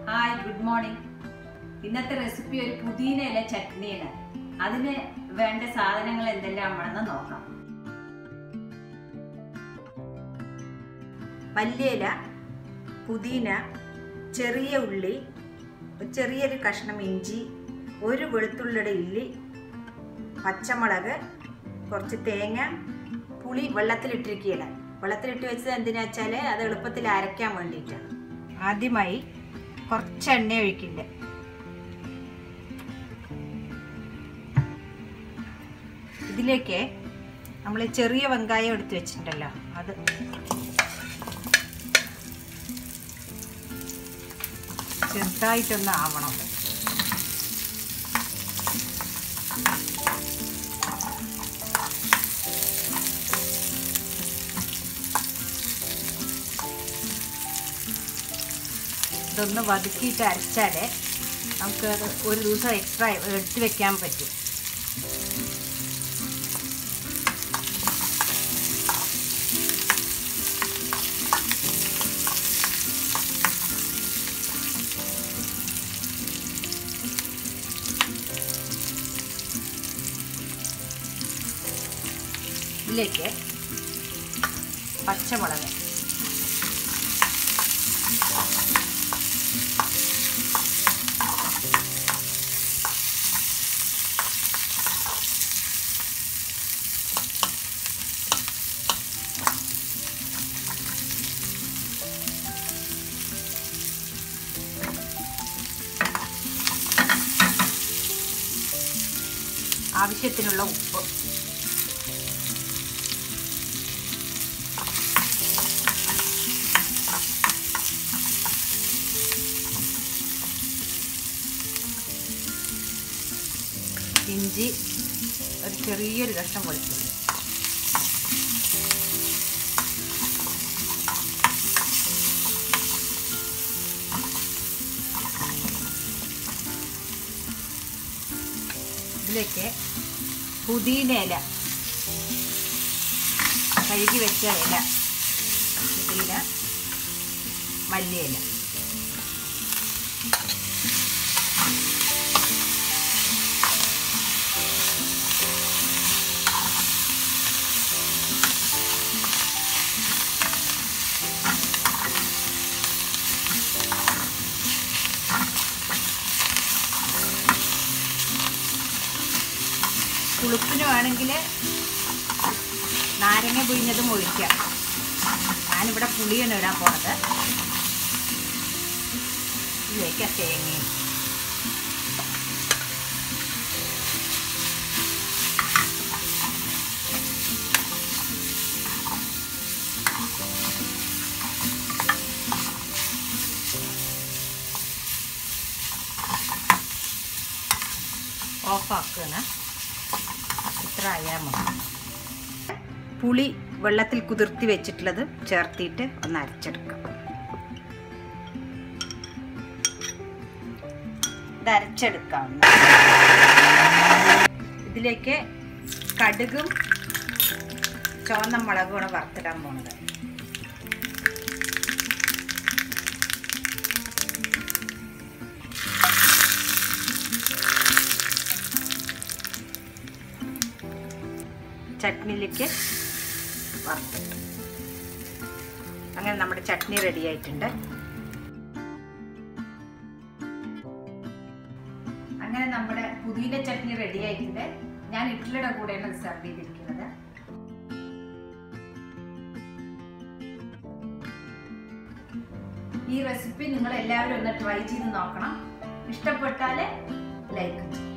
hi good morning ഇന്നത്തെ recipe ഒരു പുതിന ഇല ചട്നിയാണ് അതിന് വേണ്ട സാധനങ്ങൾ എന്തെല്ലാമാണെന്ന് നോക്കാം മല്ലിയില പുതിന ചെറിയ ഉള്ളി ചെറിയൊരു കഷ്ണം ഇഞ്ചി ഒരു വെളുത്തുള്ളിയുടെ ഇല്ലി പച്ചമുളക് കുറച്ച് തേങ്ങ പുളി വെള്ളത്തിലിട്ടിരിക്കുകയാണ് വെള്ളത്തിലിട്ട് വെച്ചത് എന്തിനാ വെച്ചാൽ അത് എളുപ്പത്തിൽ അരയ്ക്കാൻ വേണ്ടിയിട്ടാണ് ആദ്യമായി കുറച്ച് എണ്ണ ഒഴിക്കില്ല ഇതിലേക്ക് നമ്മൾ ചെറിയ വെങ്കായം എടുത്ത് വെച്ചിട്ടുണ്ടല്ലോ അത് ചെറുതായിട്ടൊന്ന് ആവണം ഇതൊന്ന് വതുക്കിയിട്ട് അരച്ചാൽ നമുക്ക് അത് ഒരു ദിവസം എക്സ്ട്രാ എടുത്ത് വെക്കാൻ പറ്റും ഇതിലേക്ക് പച്ചമുളക് ആവശ്യത്തിനുള്ള ഉപ്പ് ഇഞ്ചി ഒരു ചെറിയൊരു കഷ്ണം വെളുത്തുള്ളി ഇതിലേക്ക് പുതിന ഇല കഴുകി വെച്ച ഇല പുതിന മല്ലിയില പുളിപ്പിന് വേണമെങ്കിൽ നാരങ്ങ പിഴിഞ്ഞതും ഒഴിക്കാം ഞാനിവിടെ പുളിയാണ് ഇടാൻ പോണത് ഇതിലേക്ക് തേങ്ങയും ഓഫാക്കുകയാണ് ഇത്ര ആയാൽ മതി പുളി വെള്ളത്തിൽ കുതിർത്തി വെച്ചിട്ടുള്ളത് ചേർത്തിട്ട് ഒന്ന് അരച്ചെടുക്കാം ഇത് അരച്ചെടുക്കാം ഇതിലേക്ക് കടുകും ചുവന്ന മുളകുമാണ് വറുത്തിടാൻ പോണത് ചട്നിയിലേക്ക് വറുത്തിട്ട് അങ്ങനെ നമ്മുടെ ചട്നി റെഡി ആയിട്ടുണ്ട് അങ്ങനെ നമ്മുടെ പുതിന ചട്നി റെഡി ആയിട്ടുണ്ട് ഞാൻ ഇഡ്ഡലിയുടെ കൂടെയാണ് ഇത് സെർവ് ചെയ്തിരിക്കുന്നത് ഈ റെസിപ്പി നിങ്ങൾ എല്ലാവരും ഒന്ന് ട്രൈ ചെയ്ത് നോക്കണം ഇഷ്ടപ്പെട്ടാൽ ലൈക്ക് ചെയ്യും